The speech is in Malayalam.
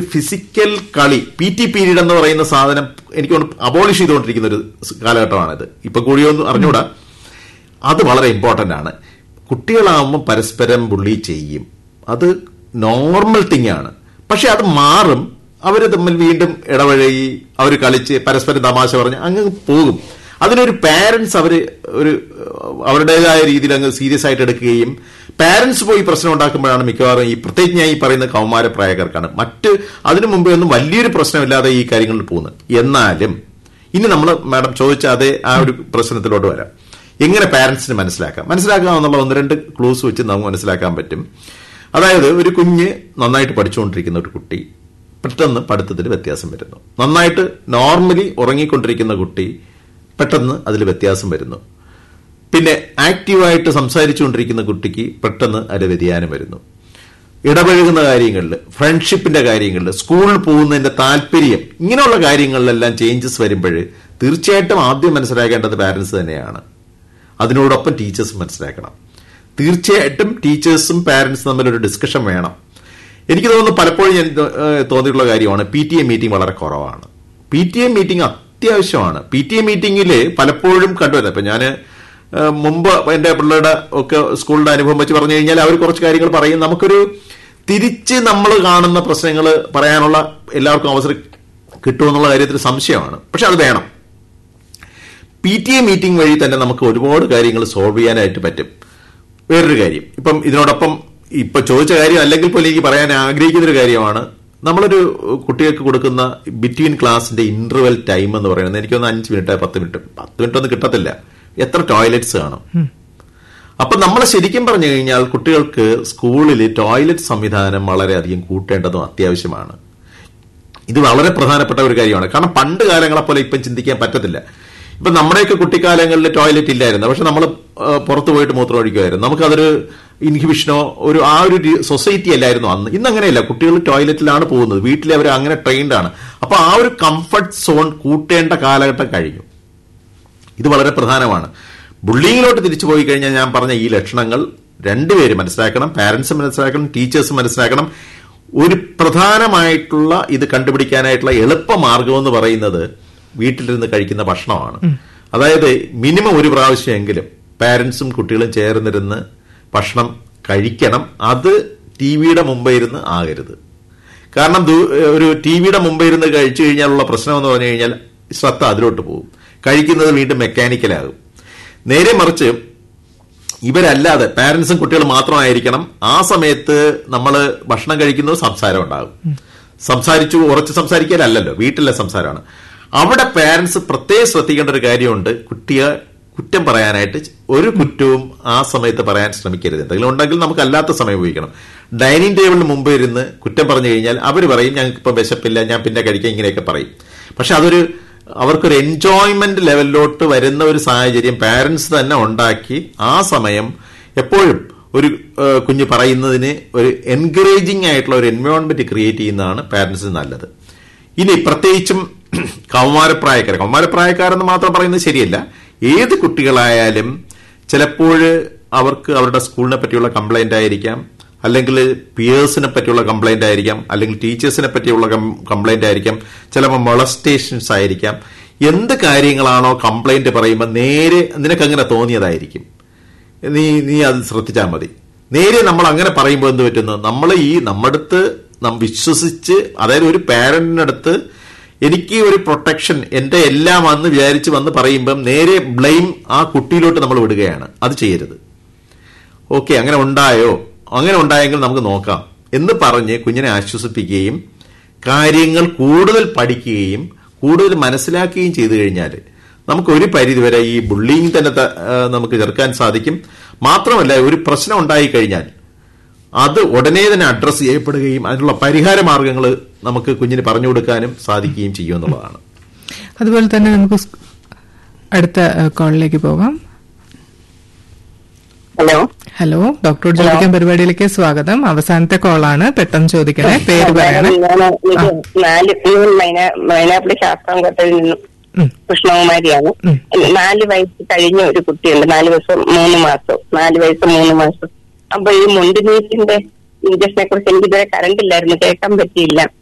ഫിസിക്കൽ കളി പി ടി പീരീഡ് എന്ന് പറയുന്ന സാധനം എനിക്ക് അബോളിഷ് ചെയ്തുകൊണ്ടിരിക്കുന്ന ഒരു കാലഘട്ടമാണിത് ഇപ്പൊ കൂടിയൊന്നും അറിഞ്ഞൂടാ അത് വളരെ ഇമ്പോർട്ടന്റ് ആണ് കുട്ടികളാവുമ്പോൾ പരസ്പരം ബുള്ളി ചെയ്യും അത് നോർമൽ തിങ് ആണ് പക്ഷെ അത് മാറും അവർ തമ്മിൽ വീണ്ടും ഇടപഴകി അവർ കളിച്ച് പരസ്പരം തമാശ പറഞ്ഞ് അങ്ങ് പോകും അതിനൊരു പാരന്റ്സ് അവർ ഒരു അവരുടേതായ രീതിയിൽ അങ്ങ് സീരിയസ് ആയിട്ട് എടുക്കുകയും പാരന്റ്സ് പോയി പ്രശ്നം ഉണ്ടാക്കുമ്പോഴാണ് മിക്കവാറും ഈ പ്രത്യേകിച്ച് ഞാൻ ഈ പറയുന്ന കൗമാര പ്രായക്കാർക്കാണ് മറ്റ് അതിനു മുമ്പേ ഒന്നും വലിയൊരു പ്രശ്നമില്ലാതെ ഈ കാര്യങ്ങളിൽ പോകുന്നത് എന്നാലും ഇനി നമ്മൾ മാഡം ചോദിച്ച അതേ ആ ഒരു പ്രശ്നത്തിലോട്ട് വരാം എങ്ങനെ പാരന്റ്സിന് മനസ്സിലാക്കാം മനസ്സിലാക്കാം എന്നുള്ള ഒന്ന് രണ്ട് ക്ലൂസ് വെച്ച് നമുക്ക് മനസ്സിലാക്കാൻ പറ്റും അതായത് ഒരു കുഞ്ഞ് നന്നായിട്ട് പഠിച്ചുകൊണ്ടിരിക്കുന്ന ഒരു കുട്ടി പെട്ടെന്ന് പഠിത്തത്തിൽ വ്യത്യാസം വരുന്നു നന്നായിട്ട് നോർമലി ഉറങ്ങിക്കൊണ്ടിരിക്കുന്ന കുട്ടി പെട്ടെന്ന് അതിൽ വ്യത്യാസം വരുന്നു പിന്നെ ആക്റ്റീവായിട്ട് സംസാരിച്ചുകൊണ്ടിരിക്കുന്ന കുട്ടിക്ക് പെട്ടെന്ന് അതിൽ വ്യതിയാനം വരുന്നു ഇടപഴകുന്ന കാര്യങ്ങളിൽ ഫ്രണ്ട്ഷിപ്പിന്റെ കാര്യങ്ങളിൽ സ്കൂളിൽ പോകുന്നതിന്റെ താല്പര്യം ഇങ്ങനെയുള്ള കാര്യങ്ങളിലെല്ലാം ചേഞ്ചസ് വരുമ്പോൾ തീർച്ചയായിട്ടും ആദ്യം മനസ്സിലാക്കേണ്ടത് പാരന്റ്സ് തന്നെയാണ് അതിനോടൊപ്പം ടീച്ചേഴ്സ് മനസ്സിലാക്കണം തീർച്ചയായിട്ടും ടീച്ചേഴ്സും പാരന്റ്സും തമ്മിൽ ഒരു ഡിസ്കഷൻ വേണം എനിക്ക് തോന്നുന്നു പലപ്പോഴും ഞാൻ ഏഹ്, തോന്നിയിട്ടുള്ള കാര്യമാണ് പി ടി എ മീറ്റിംഗ് വളരെ കുറവാണ് പി ടി എ മീറ്റിംഗ് അത്യാവശ്യമാണ് പി ടി എ മീറ്റിംഗിൽ പലപ്പോഴും കണ്ടുവരുന്നത് ഇപ്പൊ ഞാൻ മുമ്പ് എന്റെ പിള്ളേരുടെ ഒക്കെ സ്കൂളിന്റെ അനുഭവം വെച്ച് പറഞ്ഞു കഴിഞ്ഞാൽ അവർ കുറച്ച് കാര്യങ്ങൾ പറയും നമുക്കൊരു തിരിച്ച് നമ്മൾ കാണുന്ന പ്രശ്നങ്ങൾ പറയാനുള്ള എല്ലാവർക്കും അവസരം കിട്ടുമെന്നുള്ള കാര്യത്തിൽ സംശയമാണ് പക്ഷെ അത് വേണം പി ടി എ മീറ്റിംഗ് വഴി തന്നെ നമുക്ക് ഒരുപാട് കാര്യങ്ങൾ സോൾവ് ചെയ്യാനായിട്ട് പറ്റും വേറൊരു കാര്യം ഇപ്പം ഇതിനോടൊപ്പം ഇപ്പൊ ചോദിച്ച കാര്യം അല്ലെങ്കിൽ പോലും എനിക്ക് പറയാൻ ആഗ്രഹിക്കുന്ന ഒരു കാര്യമാണ് നമ്മളൊരു കുട്ടികൾക്ക് കൊടുക്കുന്ന ബിറ്റ്വീൻ ക്ലാസിന്റെ ഇന്റർവെൽ ടൈം എന്ന് പറയുന്നത് എനിക്കൊന്ന് അഞ്ച് മിനിറ്റ് പത്ത് മിനിറ്റ് പത്ത് മിനിറ്റ് ഒന്നും കിട്ടത്തില്ല എത്ര ടോയ്ലറ്റ്സ് കാണും അപ്പൊ നമ്മൾ ശരിക്കും പറഞ്ഞു കഴിഞ്ഞാൽ കുട്ടികൾക്ക് സ്കൂളിൽ ടോയ്ലറ്റ് സംവിധാനം വളരെയധികം കൂട്ടേണ്ടതും അത്യാവശ്യമാണ് ഇത് വളരെ പ്രധാനപ്പെട്ട ഒരു കാര്യമാണ് കാരണം പണ്ട് കാലങ്ങളെ പോലെ ഇപ്പം ചിന്തിക്കാൻ പറ്റത്തില്ല ഇപ്പൊ നമ്മുടെയൊക്കെ കുട്ടിക്കാലങ്ങളിൽ ടോയ്ലറ്റ് ഇല്ലായിരുന്നു പക്ഷെ നമ്മൾ പുറത്തു പോയിട്ട് മൂത്രം ഒഴിക്കുമായിരുന്നു നമുക്കതൊരു ഇൻഹിബിഷനോ ഒരു ആ ഒരു സൊസൈറ്റി അല്ലായിരുന്നു അന്ന് ഇന്ന് അങ്ങനെയല്ല കുട്ടികൾ ടോയ്ലറ്റിലാണ് പോകുന്നത് വീട്ടിൽ അവർ അങ്ങനെ ട്രെയിൻഡ് ആണ് അപ്പൊ ആ ഒരു കംഫർട്ട് സോൺ കൂട്ടേണ്ട കാലഘട്ടം കഴിഞ്ഞു ഇത് വളരെ പ്രധാനമാണ് ബുള്ളിങ്ങിലോട്ട് തിരിച്ചു പോയി കഴിഞ്ഞാൽ ഞാൻ പറഞ്ഞ ഈ ലക്ഷണങ്ങൾ രണ്ടുപേരും മനസ്സിലാക്കണം പാരന്റ്സ് മനസ്സിലാക്കണം ടീച്ചേഴ്സ് മനസ്സിലാക്കണം ഒരു പ്രധാനമായിട്ടുള്ള ഇത് കണ്ടുപിടിക്കാനായിട്ടുള്ള എളുപ്പ മാർഗം എന്ന് പറയുന്നത് വീട്ടിലിരുന്ന് കഴിക്കുന്ന ഭക്ഷണമാണ് അതായത് മിനിമം ഒരു പ്രാവശ്യമെങ്കിലും പാരന്റ്സും കുട്ടികളും ചേർന്നിരുന്ന് ഭക്ഷണം കഴിക്കണം അത് ടി വിയുടെ മുമ്പേ ഇരുന്ന് ആകരുത് കാരണം ദൂ- ഒരു ടി വിയുടെ മുമ്പേ ഇരുന്ന് കഴിച്ചു കഴിഞ്ഞാലുള്ള പ്രശ്നം എന്ന് പറഞ്ഞു കഴിഞ്ഞാൽ ശ്രദ്ധ അതിലോട്ട് പോകും കഴിക്കുന്നത് വീണ്ടും മെക്കാനിക്കലാകും നേരെ മറിച്ച് ഇവരല്ലാതെ പാരന്റ്സും കുട്ടികളും മാത്രമായിരിക്കണം ആ സമയത്ത് നമ്മൾ ഭക്ഷണം കഴിക്കുന്നത് സംസാരം ഉണ്ടാകും സംസാരിച്ചു ഉറച്ച് സംസാരിക്കാനല്ലല്ലോ വീട്ടിലെ സംസാരമാണ് അവിടെ പാരന്റ്സ് പ്രത്യേകം ശ്രദ്ധിക്കേണ്ട ഒരു കാര്യമുണ്ട് കുട്ടിയെ കുറ്റം പറയാനായിട്ട് ഒരു കുറ്റവും ആ സമയത്ത് പറയാൻ ശ്രമിക്കരുത് എന്തെങ്കിലും ഉണ്ടെങ്കിൽ നമുക്ക് അല്ലാത്ത സമയം ഉപയോഗിക്കണം ഡൈനിങ് ടേബിളിന് മുമ്പ് ഇരുന്ന് കുറ്റം പറഞ്ഞു കഴിഞ്ഞാൽ അവർ പറയും ഞങ്ങൾക്ക് ഇപ്പം വിശപ്പില്ല ഞാൻ പിന്നെ കഴിക്കാം ഇങ്ങനെയൊക്കെ പറയും പക്ഷെ അതൊരു അവർക്കൊരു എൻജോയ്മെന്റ് ലെവലിലോട്ട് വരുന്ന ഒരു സാഹചര്യം പാരന്റ്സ് തന്നെ ഉണ്ടാക്കി ആ സമയം എപ്പോഴും ഒരു ഏഹ്, കുഞ്ഞ് പറയുന്നതിന് ഒരു എൻകറേജിംഗ് ആയിട്ടുള്ള ഒരു എൻവയോൺമെന്റ് ക്രിയേറ്റ് ചെയ്യുന്നതാണ് പാരന്റ്സിന് നല്ലത് ഇനി പ്രത്യേകിച്ചും കൗമാരപ്രായക്കാർ കൗമാരപ്രായക്കാരെന്ന് മാത്രം പറയുന്നത് ശരിയല്ല ഏത് കുട്ടികളായാലും ചിലപ്പോൾ അവർക്ക് അവരുടെ സ്കൂളിനെ പറ്റിയുള്ള കംപ്ലൈന്റ് ആയിരിക്കാം അല്ലെങ്കിൽ പിയേഴ്സിനെ പറ്റിയുള്ള കംപ്ലൈന്റ് ആയിരിക്കാം അല്ലെങ്കിൽ ടീച്ചേഴ്സിനെ പറ്റിയുള്ള കംപ്ലൈന്റ് ആയിരിക്കാം ചിലപ്പോൾ മൊളസ്റ്റേഷൻസ് ആയിരിക്കാം എന്ത് കാര്യങ്ങളാണോ കംപ്ലൈന്റ് പറയുമ്പോൾ നേരെ നിനക്കങ്ങനെ തോന്നിയതായിരിക്കും നീ നീ അത് ശ്രദ്ധിച്ചാൽ മതി നേരെ നമ്മൾ അങ്ങനെ പറയുമ്പോൾ എന്ത് പറ്റുന്നു നമ്മൾ ഈ നമ്മടുത്ത് നാം വിശ്വസിച്ച് അതായത് ഒരു പാരന്റിനടുത്ത് എനിക്ക് ഒരു പ്രൊട്ടക്ഷൻ എന്റെ എല്ലാം വന്ന് വിചാരിച്ച് വന്ന് പറയുമ്പം നേരെ ബ്ലെയിം ആ കുട്ടിയിലോട്ട് നമ്മൾ വിടുകയാണ് അത് ചെയ്യരുത് ഓക്കെ അങ്ങനെ ഉണ്ടായോ അങ്ങനെ ഉണ്ടായെങ്കിൽ നമുക്ക് നോക്കാം എന്ന് പറഞ്ഞ് കുഞ്ഞിനെ ആശ്വസിപ്പിക്കുകയും കാര്യങ്ങൾ കൂടുതൽ പഠിക്കുകയും കൂടുതൽ മനസ്സിലാക്കുകയും ചെയ്തു കഴിഞ്ഞാൽ നമുക്ക് ഒരു പരിധിവരെ ഈ ബുള്ളിങ് തന്നെ ത- ആ, നമുക്ക് ചെറുക്കാൻ സാധിക്കും മാത്രമല്ല ഒരു പ്രശ്നം ഉണ്ടായി കഴിഞ്ഞാൽ അത് ഉടനെ തന്നെ അഡ്രസ്സ് ചെയ്യപ്പെടുകയും അതിനുള്ള പരിഹാര മാർഗങ്ങൾ നമുക്ക് കുഞ്ഞിന് പറഞ്ഞു കൊടുക്കാനും സാധിക്കുകയും ചെയ്യും എന്നുള്ളതാണ് അതുപോലെ തന്നെ നമുക്ക് സ്- അടുത്ത ഏഹ്, കോളിലേക്ക് പോകാം ഹലോ ഹലോ ഡോക്ടറോട് ചോദിക്കാൻ പരിപാടിയിലേക്ക് സ്വാഗതം അവസാനത്തെ കോളാണ് പെട്ടെന്ന് ചോദിക്കണേ പേര് പറയണേ ഞാൻ എനിക്ക് നാല് ഞാൻ മൈന- മൈനാപ്പിളി ശാസ്താംകോട്ടയിൽ നിന്നും ഉം. കൃഷ്ണകുമാരിയാണ് ഉം. നാല് വയസ്സ് കഴിഞ്ഞ ഒരു കുട്ടിയുണ്ട് നാല് വയസ്സ് മൂന്ന് മാസം നാല് വയസ്സ് മൂന്ന് മാസം അപ്പൊ ഈ മുണ്ടിനീറ്റിന്റെ ഇഞ്ചക്ഷനെ കുറിച്ച് എനിക്ക് ഇതുവരെ കറണ്ട് ഇല്ലായിരുന്നു കേൾക്കാൻ പറ്റിയില്ല